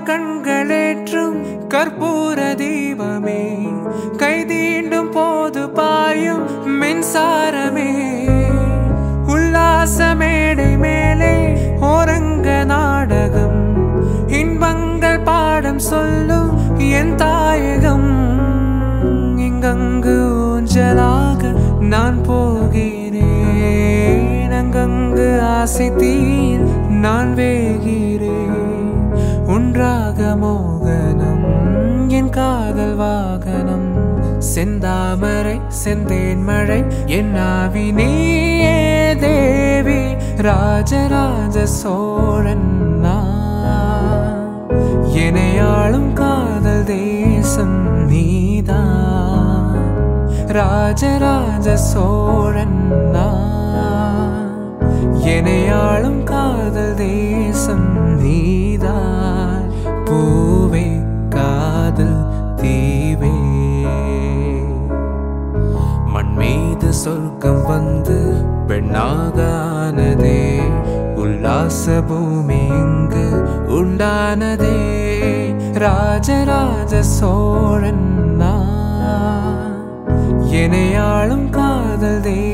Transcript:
கண்களேற்றும் கற்பூர தீபமே கைதீண்டும் போது பாயும் மின்சாரமே உல்லாச மேடை மேலே ஓரங்க நாடகம் இன்பங்கள் பாடம் சொல்லும் என் தாயகம் இங்கங்கு ஊஞ்சலாக நான் போகிறேன் அங்கங்கு ஆசை தீர் நான் வேகிறேன் ஒன்றாக மோகனம் என் காதல் வாகனம் செந்தாமரை செந்தேன் மழை என் ஆவி நீயே தேவி ராஜராஜ சோழன் நான் எனையாளும் காதல் தேசம் நீதான் ராஜராஜ சோழன் நான் எனையாளும் காதல் தேசம் நீதான் பூவே காதல் தீவே மண் மீது சொர்க்கம் வந்து பெண்ணாக ஆனதே உல்லாச பூமி இங்கு உண்டானதே ராஜராஜ சோழன் நான் எனையாளும் காதல் தே